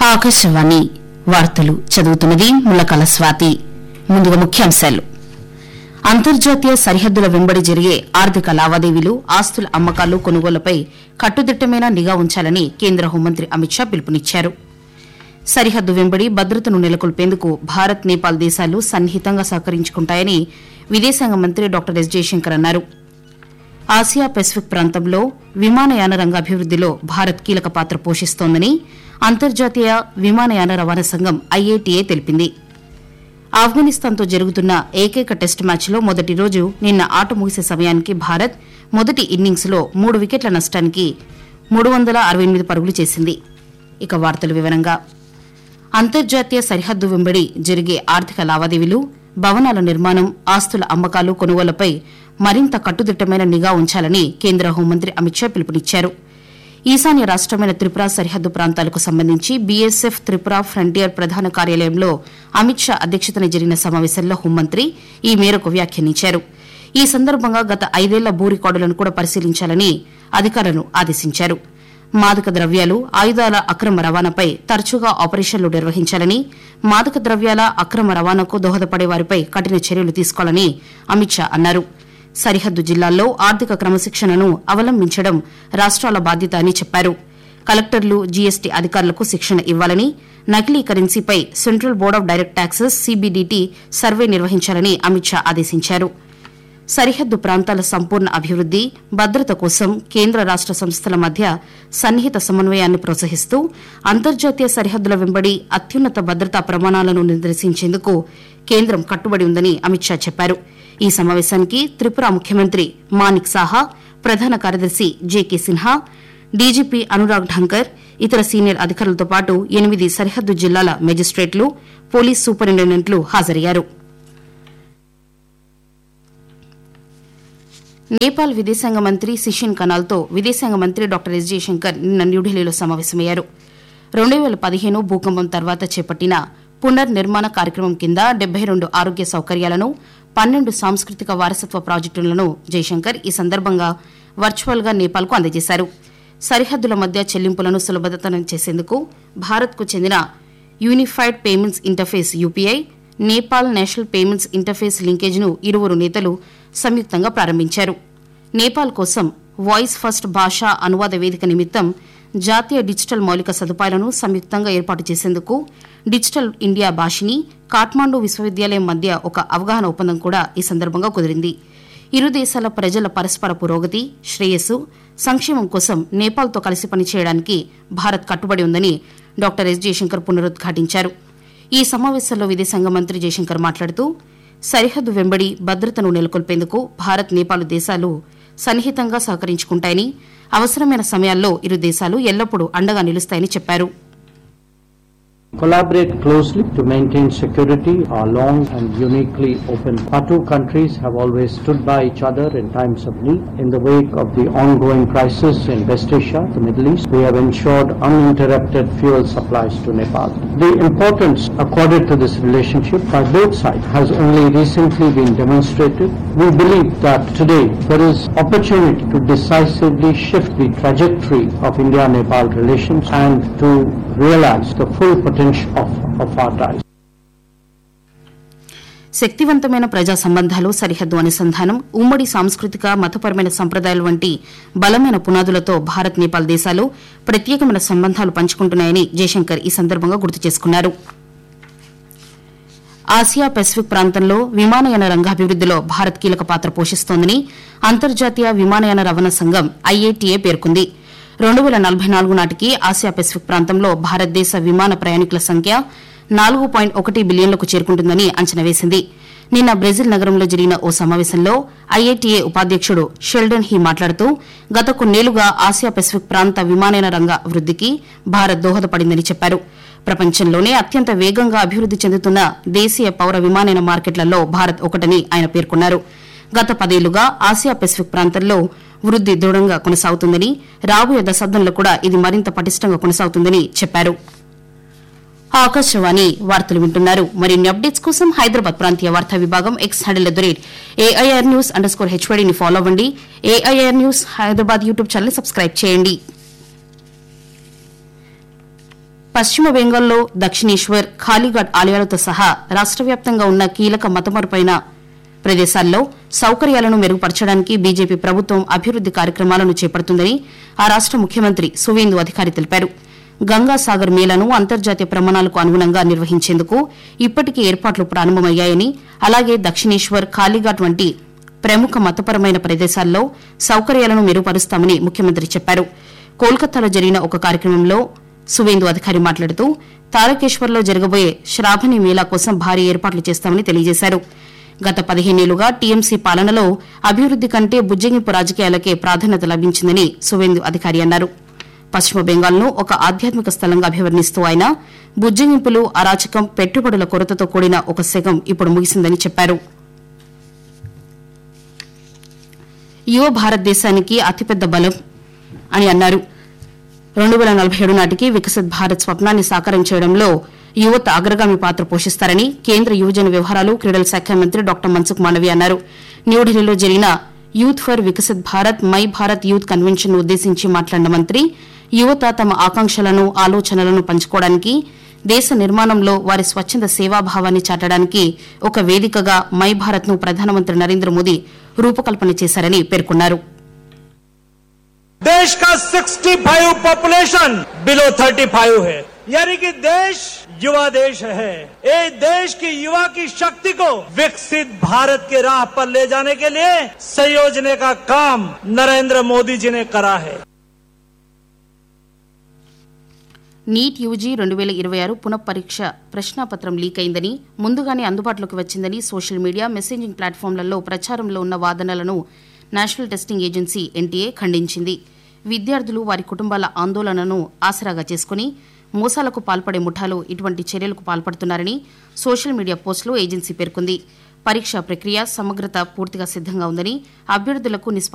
ఆకాశవాణి వార్తలు చదువుతున్నది ముల్లకల స్వాతి ముందుగా ముఖ్యాంశాలు అంతర్జాతీయ సరిహద్దుల వెంబడి జరిగే ఆర్థిక లావాదేవీలు ఆస్తుల అమ్మకాలు కొనుగోళ్లపై కట్టుదిట్టమైన నిఘా ఉంచాలని కేంద్ర హోంమంత్రి అమిత్ షా పిలుపునిచ్చారు సరిహద్దు వెంబడి భద్రతను నెలకొల్పేందుకు భారత్ నేపాల్ దేశాలు సన్నిహితంగా సహకరించుకుంటాయని విదేశాంగ మంత్రి డాక్టర్ ఎస్ జయశంకర్ అన్నారు ఆసియా పెసిఫిక్ ప్రాంతంలో విమానయాన రంగ అభివృద్దిలో భారత్ కీలక పాత్ర పోషిస్తోందని అంతర్జాతీయ విమానయాన రవాణా సంఘం ఐఏటీఏ తెలిపింది ఆఫ్ఘనిస్తాన్తో జరుగుతున్న ఏకైక టెస్ట్ మ్యాచ్లో మొదటి రోజు నిన్న ఆట ముగిసే సమయానికి భారత్ మొదటి ఇన్నింగ్స్లో మూడు వికెట్ల నష్టానికి మూడు వందల అరవై ఎనిమిది పరుగులు చేసింది ఇక వార్తల వివరంగా అంతర్జాతీయ సరిహద్దు వెంబడి జరిగే ఆర్థిక లావాదేవీలు భవనాల నిర్మాణం ఆస్తుల అమ్మకాలు కొనుగోళ్లపై మరింత కట్టుదిట్టమైన నిఘా ఉంచాలని కేంద్ర హోంమంత్రి అమిత్ షా పిలుపునిచ్చారు ఈశాన్య రాష్టమైన త్రిపుర సరిహద్దు ప్రాంతాలకు సంబంధించి బీఎస్ఎఫ్ త్రిపుర ఫ్రంటియర్ ప్రధాన కార్యాలయంలో అమిత్ షా అధ్యక్షతన జరిగిన సమావేశంలో హోంమంత్రి ఈ మేరకు వ్యాఖ్యానించారు ఈ సందర్భంగా గత ఐదేళ్ల భూ రికార్డులను కూడా పరిశీలించాలని అధికారులను ఆదేశించారు మాదక ద్రవ్యాలు ఆయుధాల అక్రమ రవాణాపై తరచుగా ఆపరేషన్లు నిర్వహించాలని మాదక ద్రవ్యాల అక్రమ రవాణాకు దోహదపడే వారిపై కఠిన చర్యలు తీసుకోవాలని అమిత్ షా అన్నారు సరిహద్దు జిల్లాల్లో ఆర్థిక క్రమశిక్షణను అవలంబించడం రాష్ట్రాల బాధ్యత అని చెప్పారు కలెక్టర్లు జీఎస్టీ అధికారులకు శిక్షణ ఇవ్వాలని నకిలీ కరెన్సీపై central board of direct taxes CBDT survey నిర్వహించాలని అమిత్ షా ఆదేశించారు సరిహద్దు ప్రాంతాల సంపూర్ణ అభివృద్ది భద్రత కోసం కేంద్ర రాష్ట సంస్థల మధ్య సన్నిహిత సమన్వయాన్ని ప్రోత్సహిస్తూ అంతర్జాతీయ సరిహద్దుల వెంబడి అత్యున్నత భద్రతా ప్రమాణాలను నిర్దేశించేందుకు కేంద్రం కట్టుబడి ఉందని అమిత్ షా చెప్పారు ఈ సమావేశానికి త్రిపుర ముఖ్యమంత్రి మానిక్ సాహా ప్రధాన కార్యదర్శి జేకే సిన్హా డీజీపీ అనురాగ్ ఢంకర్ ఇతర సీనియర్ అధికారులతో పాటు ఎనిమిది సరిహద్దు జిల్లాల మెజిస్ట్రేట్లు పోలీస్ సూపరింటెండెంట్లు హాజరయ్యారు నేపాల్ విదేశాంగ మంత్రి సిషిన్ కనాల్తో విదేశాంగ మంత్రి డాక్టర్ ఎస్ జయశంకర్ నిన్న న్యూఢిల్లీలో సమావేశమయ్యారు రెండు వేల పదిహేను భూకంపం తర్వాత చేపట్టిన పునర్నిర్మాణ కార్యక్రమం కింద డెబ్బై రెండు ఆరోగ్య సౌకర్యాలను పన్నెండు సాంస్కృతిక వారసత్వ ప్రాజెక్టులను జయశంకర్ ఈ సందర్భంగా వర్చువల్ గా నేపాల్కు అందజేశారు సరిహద్దుల మధ్య చెల్లింపులను సులభతరం చేసేందుకు భారత్కు చెందిన unified payments interface UPI Nepal national payments interface లింకేజ్ను ఇరువురు నేతలు సంయుక్తంగా ప్రారంభించారు నేపాల్ కోసం వాయిస్ ఫస్ట్ భాషా అనువాద వేదిక నిమిత్తం జాతీయ డిజిటల్ మౌలిక సదుపాయాలను సంయుక్తంగా ఏర్పాటు చేసేందుకు డిజిటల్ ఇండియా భాషిని కాఠ్మాండు విశ్వవిద్యాలయం మధ్య ఒక అవగాహన ఒప్పందం కూడా ఈ సందర్భంగా కుదిరింది ఇరు దేశాల ప్రజల పరస్పర పురోగతి శ్రేయస్సు సంక్షేమం కోసం నేపాల్తో కలిసి పనిచేయడానికి భారత్ కట్టుబడి ఉందని డాక్టర్ ఎస్ జయశంకర్ పునరుద్ఘాటించారు ఈ సమావేశంలో విదేశాంగ మంత్రి జయశంకర్ మాట్లాడుతూ సరిహద్దు వెంబడి భద్రతను నెలకొల్పేందుకు భారత్ నేపాల్ దేశాలు సన్నిహితంగా సహకరించుకుంటాయని అవసరమైన సమయాల్లో ఇరు దేశాలు ఎల్లప్పుడూ అండగా నిలుస్తాయని చెప్పారు collaborate closely to maintain security. Our long and uniquely open. Our two countries have always stood by each other in times of need. In the wake of the ongoing crisis in West Asia, the Middle East, we have ensured uninterrupted fuel supplies to Nepal. The importance accorded to this relationship by both sides has only recently been demonstrated. We believe that today there is opportunity to decisively shift the trajectory of India-Nepal relations and to realize the full potential of, of our ties. శక్తివంతమైన ప్రజా సంబంధాలు సరిహద్దు అనుసంధానం ఉమ్మడి సాంస్కృతిక మతపరమైన సంప్రదాయాలు వంటి బలమైన పునాదులతో భారత్ నేపాల్ దేశాలు ప్రత్యేకమైన సంబంధాలు పంచుకుంటున్నాయని జయశంకర్ ఈ సందర్భంగా గుర్తు చేసుకున్నారు ఆసియా పెసిఫిక్ ప్రాంతంలో విమానయాన రంగ అభివృద్దిలో భారత్ కీలక పాత్ర పోషిస్తోందని అంతర్జాతీయ విమానయాన రవాణా సంఘం ఐఏటీఏ పేర్కొంది రెండు వేల నలభై నాలుగు నాటికి ఆసియా పెసిఫిక్ ప్రాంతంలో భారతదేశ విమాన ప్రయాణికుల సంఖ్య నాలుగు పాయింట్ ఒకటి బిలియన్లకు చేరుకుంటుందని అంచనా వేసింది నిన్న బ్రెజిల్ నగరంలో జరిగిన ఓ సమావేశంలో ఐఏటీఏ ఉపాధ్యకుడు షెల్డన్ హీ మాట్లాడుతూ గత కొన్నేళ్లుగా ఆసియా పెసిఫిక్ ప్రాంత విమానయాన రంగ వృద్దికి భారత్ దోహదపడిందని చెప్పారు ప్రపంచంలోనే అత్యంత వేగంగా అభివృద్ది చెందుతున్న దేశీయ పౌర విమానయాన మార్కెట్లలో భారత్ ఒకటని ఆయన పేర్కొన్నారు గత పదేళ్లుగా ఆసియా పెసిఫిక్ ప్రాంతంలో వృద్ది దృఢంగా కొనసాగుతుందని రాబోయే దశాబ్దంలో కూడా ఇది మరింత పటిష్టంగా కొనసాగుతుందని చెప్పారు ఆకాశవాణి వార్తలు వింటున్నారు మరిన్ని అప్డేట్స్ కోసం హైదరాబాద్ ప్రాంతీయ వార్తా విభాగం X handle at the rate AIR news underscore స్కోర్ హెచ్వైడీని ఫాలో అవ్వండి AIR news Hyderabad YouTube channel subscribe చేయండి పశ్చిమ బెంగాల్లో దక్షిణేశ్వర్ ఖాళీఘాట్ ఆలయాలతో సహా రాష్ట వ్యాప్తంగా ఉన్న కీలక మతమరుపైన ప్రదేశాల్లో సౌకర్యాలను మెరుగుపరచడానికి బీజేపీ ప్రభుత్వం అభివృద్ది కార్యక్రమాలను చేపడుతుందని ఆ రాష్ట ముఖ్యమంత్రి సువేందు అధికారి తెలిపారు గంగాసాగర్ మేళను అంతర్జాతీయ ప్రమాణాలకు అనుగుణంగా నిర్వహించేందుకు ఇప్పటికే ఏర్పాట్లు ప్రారంభమయ్యాయని అలాగే దక్షిణేశ్వర్ ఖాళీఘాట్ వంటి ప్రముఖ మతపరమైన ప్రదేశాల్లో సౌకర్యాలను మెరుగుపరుస్తామని ముఖ్యమంత్రి చెప్పారు కోల్కతాలో జరిగిన ఒక కార్యక్రమంలో సువేందు అధికారి మాట్లాడుతూ తారకేశ్వర్లో జరగబోయే శ్రావణి మేళా కోసం భారీ ఏర్పాట్లు చేస్తామని తెలియజేశారు గత పదిహేనేళ్లుగా టీఎంసీ పాలనలో అభివృద్ది కంటే బుజ్జగింపు రాజకీయాలకే ప్రాధాన్యత లభించిందని సువేందు అధికారి అన్నారు పశ్చిమ బెంగాల్ను ఒక ఆధ్యాత్మిక స్థలంగా అభివర్ణిస్తూ ఆయన బుజ్జగింపులు అరాచకం పెట్టుబడుల కొరతతో కూడిన ఒక శకం ఇప్పుడు ముగిసిందని చెప్పారు యువ భారతదేశానికి అతిపెద్ద బలం అని అన్నారు రెండు వేల నలభై ఏడు నాటికి వికసిత్ భారత్ స్వప్నాన్ని సాకారం చేయడంలో యువత అగ్రగామి పాత్ర పోషిస్తారని కేంద్ర యువజన వ్యవహారాలు క్రీడల శాఖ మంత్రి డాక్టర్ మన్సుఖ్ మాండవి అన్నారు న్యూఢిల్లీలో జరిగిన youth for Viksit Bharat my Bharat youth convention ఉద్దేశించి మాట్లాడిన మంత్రి యువత తమ ఆకాంక్షలను ఆలోచనలను పంచుకోవడానికి దేశ నిర్మాణంలో వారి స్వచ్ఛంద సేవాభావాన్ని చాటడానికి ఒక వేదికగా మై భారత్ ను ప్రధానమంత్రి నరేంద్ర మోదీ రూపకల్పన చేశారని పేర్కొన్నారు देश का 65 पॉपुलेशन बिलो 35 है यानी कि देश युवा देश है ये देश की युवा की शक्ति को विकसित भारत के राह पर ले जाने के लिए संयोजने का काम नरेंद्र मोदी जी ने करा है నీట్ యూజీ రెండు వేల ఇరవై ఆరు పునఃపరీక్ష ప్రశ్నాపత్రం లీక్ అయిందని ముందుగానే అందుబాటులోకి వచ్చిందని సోషల్ మీడియా మెసేజింగ్ ప్లాట్ఫామ్లలో ప్రచారంలో ఉన్న వాదనలను నేషనల్ టెస్టింగ్ ఏజెన్సీ ఎన్టీఏ ఖండించింది విద్యార్థులు వారి కుటుంబాల ఆందోళనను ఆసరాగా చేసుకుని మోసాలకు పాల్పడే ముఠాలు ఇటువంటి చర్యలకు పాల్పడుతున్నారని సోషల్ మీడియా పోస్టులో ఏజెన్సీ పేర్కొంది పరీక్షా ప్రక్రియ సమగ్రత పూర్తిగా సిద్దంగా ఉందని అభ్యర్థులకు నిష్పక్ష